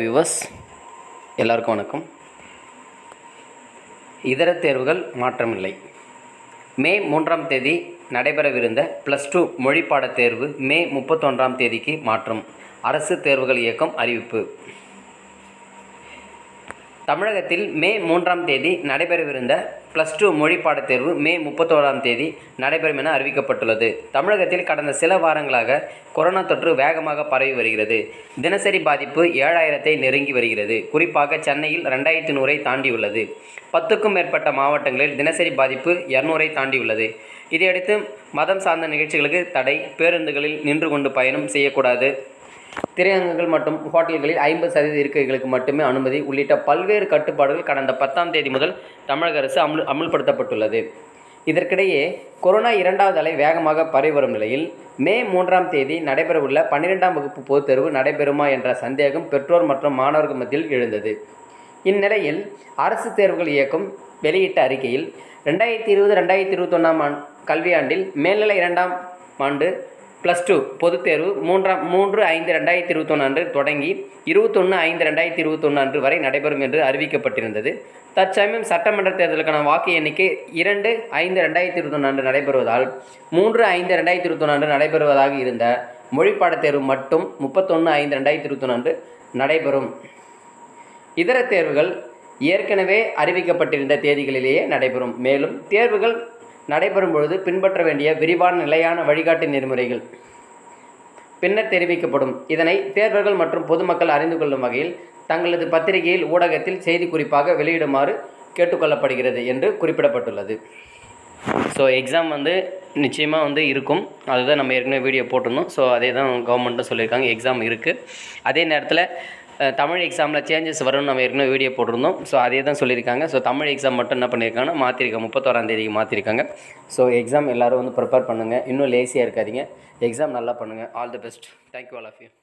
viewers எல்லாருக்கும் வணக்கம் இதர தேர்வுகள் மாற்றமில்லை மே மூன்றாம் தேதி நடைபெறவிருந்த ப்ளஸ் டூ மொழி பாடத் தேர்வு மே முப்பத்தொன்றாம் தேதிக்கு மாற்றம் அரசு தேர்வுகள் இயக்கம் அறிவிப்பு தமிழகத்தில் மே மூன்றாம் தேதி நடைபெறவிருந்த ப்ளஸ் டூ மொழி பாடத் தேர்வு மே முப்பத்தோராம் தேதி நடைபெறும் என அறிவிக்கப்பட்டுள்ளது தமிழகத்தில் கடந்த சில வாரங்களாக கொரோனா தொற்று வேகமாக பரவி வருகிறது தினசரி பாதிப்பு ஏழாயிரத்தை நெருங்கி வருகிறது குறிப்பாக சென்னையில் ரெண்டாயிரத்தி நூறை தாண்டியுள்ளது பத்துக்கும் மேற்பட்ட மாவட்டங்களில் தினசரி பாதிப்பு இரநூறை தாண்டியுள்ளது இதையடுத்து மதம் சார்ந்த நிகழ்ச்சிகளுக்கு தடை பேருந்துகளில் நின்று கொண்டு பயணம் செய்யக்கூடாது திரையரங்குகள் மற்றும் ஹோட்டல்களில் ஐம்பது சதவீத இருக்கைகளுக்கு மட்டுமே அனுமதி உள்ளிட்ட பல்வேறு கட்டுப்பாடுகள் கடந்த பத்தாம் தேதி முதல் தமிழக அரசு அமுல் அமுல்படுத்தப்பட்டுள்ளது இதற்கிடையே கொரோனா இரண்டாவது அலை வேகமாக பரவி வரும் நிலையில் மே மூன்றாம் தேதி நடைபெறவுள்ள பன்னிரெண்டாம் வகுப்பு பொதுத் தேர்வு நடைபெறுமா என்ற சந்தேகம் பெற்றோர் மற்றும் மாணவர்கள் மத்தியில் எழுந்தது இந்நிலையில் அரசு தேர்வுகள் இயக்கம் வெளியிட்ட அறிக்கையில் ரெண்டாயிரத்தி இருபது ரெண்டாயிரத்தி இருபத்தொன்னாம் ஆண்டு கல்வியாண்டில் மேல்நிலை இரண்டாம் ஆண்டு ப்ளஸ் டூ பொதுத் தேர்வு மூன்றாம் மூன்று ஐந்து ரெண்டாயிரத்தி இருபத்தொன்று அன்று தொடங்கி இருபத்தொன்று ஐந்து ரெண்டாயிரத்தி இருபத்தொன்று அன்று வரை நடைபெறும் என்று அறிவிக்கப்பட்டிருந்தது தற்சமயம் சட்டமன்ற தேர்தலுக்கான வாக்கு எண்ணிக்கை இரண்டு ஐந்து ரெண்டாயிரத்தி இருபத்தொன்று அன்று நடைபெறுவதால் மூன்று ஐந்து ரெண்டாயிரத்தி இருபத்தொன்று அன்று நடைபெறுவதாக இருந்த மொழிப்பாடத் தேர்வு மட்டும் முப்பத்தொன்று ஐந்து ரெண்டாயிரத்தி இருபத்தொன்று அன்று நடைபெறும் இதர தேர்வுகள் ஏற்கனவே அறிவிக்கப்பட்டிருந்த தேதிகளிலேயே நடைபெறும் மேலும் தேர்வுகள் நடைபெறும் பொழுது பின்பற்ற வேண்டிய விரிவான நிலையான வழிகாட்டு நெறிமுறைகள் பின்னர் தெரிவிக்கப்படும் இதனை தேர்வர்கள் மற்றும் பொதுமக்கள் அறிந்து கொள்ளும் வகையில் தங்களது பத்திரிகையில் ஊடகத்தில் செய்தி குறிப்பாக வெளியிடுமாறு கேட்டுக்கொள்ளப்படுகிறது என்று குறிப்பிடப்பட்டுள்ளது ஸோ எக்ஸாம் வந்து நிச்சயமாக வந்து இருக்கும் அதுதான் நம்ம ஏற்கனவே வீடியோ போட்டிருந்தோம் ஸோ அதே தான் கவர்மெண்ட்டும் சொல்லியிருக்காங்க எக்ஸாம் இருக்குது அதே நேரத்தில் அஹ், தமிழ் எக்ஸாமில் சேஞ்சஸ் வரும்னு நம்ம ஏற்கனவே வீடியோ போட்டிருந்தோம் ஸோ அதே தான் சொல்லியிருக்காங்க ஸோ தமிழ் எக்ஸாம் மட்டும் என்ன பண்ணியிருக்காங்கன்னா மாற்றிருக்காங்க முப்பத்தோராம் தேதிக்கு மாற்றிருக்காங்க ஸோ எக்ஸாம் எல்லோரும் வந்து ப்ரிப்பேர் பண்ணுங்கள் இன்னும் லேசியாக இருக்காதீங்க எக்ஸாம் நல்லா பண்ணுங்கள் all the best thank you all of you